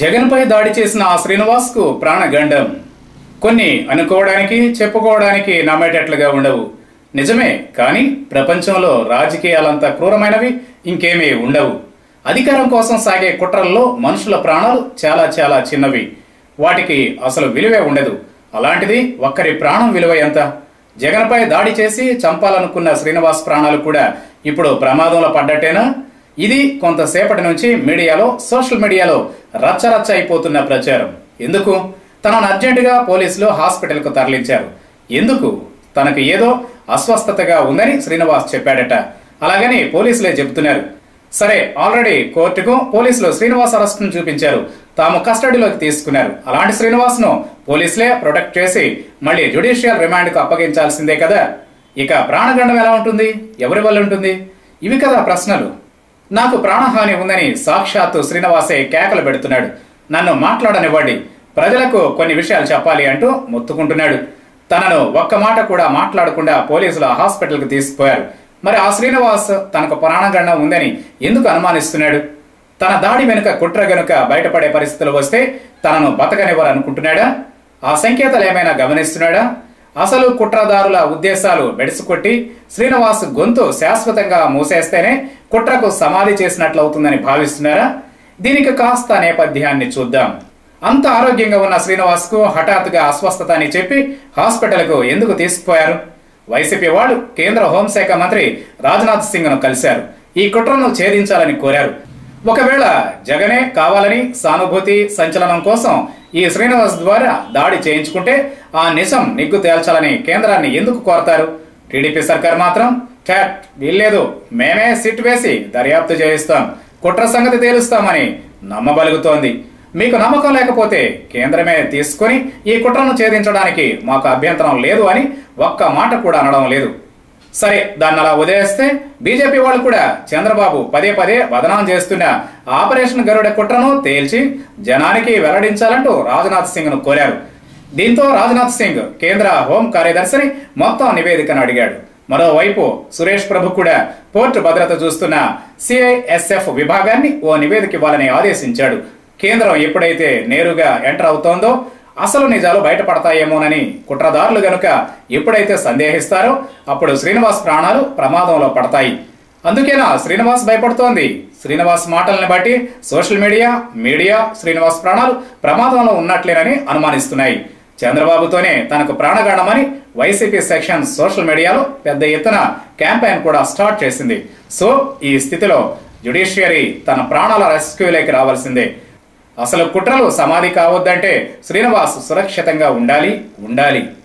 జగన్పై దాడి చేసిన ఆ శ్రీనివాస్ కు ప్రాణగండం కొన్ని అనుకోవడానికి చెప్పుకోవడానికి నమ్మేటట్లుగా ఉండవు నిజమే కానీ ప్రపంచంలో రాజకీయాలంత క్రూరమైనవి ఇంకేమీ ఉండవు అధికారం కోసం సాగే కుట్రల్లో మనుషుల ప్రాణాలు చాలా చాలా చిన్నవి వాటికి అసలు విలువే ఉండదు అలాంటిది ఒక్కరి ప్రాణం విలువ ఎంత జగన్పై దాడి చేసి చంపాలనుకున్న శ్రీనివాస్ ప్రాణాలు కూడా ఇప్పుడు ప్రమాదంలో పడ్డట్టేనా ఇది కొంతసేపటి నుంచి మీడియాలో సోషల్ మీడియాలో రచ్చరచ్చ అయిపోతున్న ప్రచారం ఎందుకు తనను అర్జెంటుగా పోలీసులు హాస్పిటల్కు తరలించారు ఎందుకు తనకు ఏదో అస్వస్థతగా ఉందని శ్రీనివాస్ చెప్పాడట అలాగని పోలీసులే చెబుతున్నారు సరే ఆల్రెడీ కోర్టుకు పోలీసులు శ్రీనివాస్ అరెస్టును చూపించారు తాము కస్టడీలోకి తీసుకున్నారు అలాంటి శ్రీనివాస్ ను పోలీసులే ప్రొటెక్ట్ చేసి మళ్ళీ జ్యుడిషియల్ రిమాండ్ కు అప్పగించాల్సిందే కదా ఇక ప్రాణగండం ఎలా ఉంటుంది ఎవరి వల్ల ఉంటుంది ఇవి కదా ప్రశ్నలు నాకు ప్రాణహాని ఉందని సాక్షాత్తు శ్రీనివాసే కేకలు పెడుతున్నాడు నన్ను మాట్లాడనివ్వండి ప్రజలకు కొన్ని విషయాలు చెప్పాలి అంటూ మొత్తుకుంటున్నాడు తనను ఒక్క మాట కూడా మాట్లాడకుండా పోలీసులు ఆ హాస్పిటల్కి తీసుకుపోయారు మరి ఆ శ్రీనివాస్ తనకు ప్రాణగండం ఉందని ఎందుకు అనుమానిస్తున్నాడు తన దాడి వెనుక కుట్ర గనుక బయటపడే పరిస్థితులు వస్తే తనను బతకనివ్వాలనుకుంటున్నాడా ఆ సంకేతాలు ఏమైనా గమనిస్తున్నాడా అసలు కుట్రదారుల ఉద్దేశాలు బెడిసికొట్టి శ్రీనివాస్ గొంతు శాశ్వతంగా మూసేస్తేనే కుట్రకు సమాధి చేసినట్లవుతుందని భావిస్తున్నారా దీనికి కాస్త నేపథ్యాన్ని చూద్దాం అంత ఆరోగ్యంగా ఉన్న శ్రీనివాస్ కు హఠాత్తుగా అస్వస్థత అని చెప్పి హాస్పిటల్ కు ఎందుకు తీసుకుపోయారు వైసీపీ వాళ్ళు కేంద్ర హోంశాఖ మంత్రి రాజ్నాథ్ సింగ్ ను కలిశారు ఈ కుట్రను ఛేదించాలని కోరారు ఒకవేళ జగనే కావాలని సానుభూతి సంచలనం కోసం ఈ శ్రీనివాస్ ద్వారా దాడి చేయించుకుంటే ఆ నిజం నిగ్గు తేల్చాలని కేంద్రాన్ని ఎందుకు కోరతారు టీడీపీ సర్కార్ మాత్రం క్యాట్ వీల్లేదు మేమే సిట్ వేసి దర్యాప్తు చేయిస్తాం కుట్ర సంగతి తేలుస్తామని నమ్మబలుగుతోంది మీకు నమ్మకం లేకపోతే కేంద్రమే తీసుకుని ఈ కుట్రను ఛేదించడానికి మాకు అభ్యంతరం లేదు అని ఒక్క మాట కూడా అనడం లేదు సరే దాన్ని అలా వదిలేస్తే బీజేపీ వాళ్ళు కూడా చంద్రబాబు పదే పదే బదనాం చేస్తున్న ఆపరేషన్ గరుడ కుట్రను తేల్చి జనానికి వెల్లడించాలంటూ రాజ్నాథ్ సింగ్ ను కోరారు దీంతో రాజ్నాథ్ సింగ్ కేంద్ర హోం కార్యదర్శిని మొత్తం నివేదికను అడిగాడు మరోవైపు సురేష్ ప్రభు కూడా పోర్టు భద్రత చూస్తున్న సిఐఎస్ఎఫ్ విభాగాన్ని ఓ నివేదిక ఇవ్వాలని ఆదేశించాడు కేంద్రం ఎప్పుడైతే నేరుగా ఎంటర్ అవుతోందో అసలు నిజాలు బయటపడతాయేమోనని కుట్రదారులు గనుక ఎప్పుడైతే సందేహిస్తారో అప్పుడు శ్రీనివాస్ ప్రాణాలు ప్రమాదంలో పడతాయి అందుకేనా శ్రీనివాస్ భయపడుతోంది శ్రీనివాస్ మాటల్ని బట్టి సోషల్ మీడియా మీడియా శ్రీనివాస్ ప్రాణాలు ప్రమాదంలో ఉన్నట్లేనని అనుమానిస్తున్నాయి చంద్రబాబుతోనే తనకు ప్రాణగాఢమని వైసీపీ సెక్షన్ సోషల్ మీడియాలో పెద్ద ఎత్తున క్యాంపెయిన్ కూడా స్టార్ట్ చేసింది సో ఈ స్థితిలో జ్యుడిషియరీ తన ప్రాణాల రెస్క్యూలోకి రావాల్సిందే అసలు కుట్రలు సమాధి కావద్దంటే శ్రీనివాస్ సురక్షితంగా ఉండాలి ఉండాలి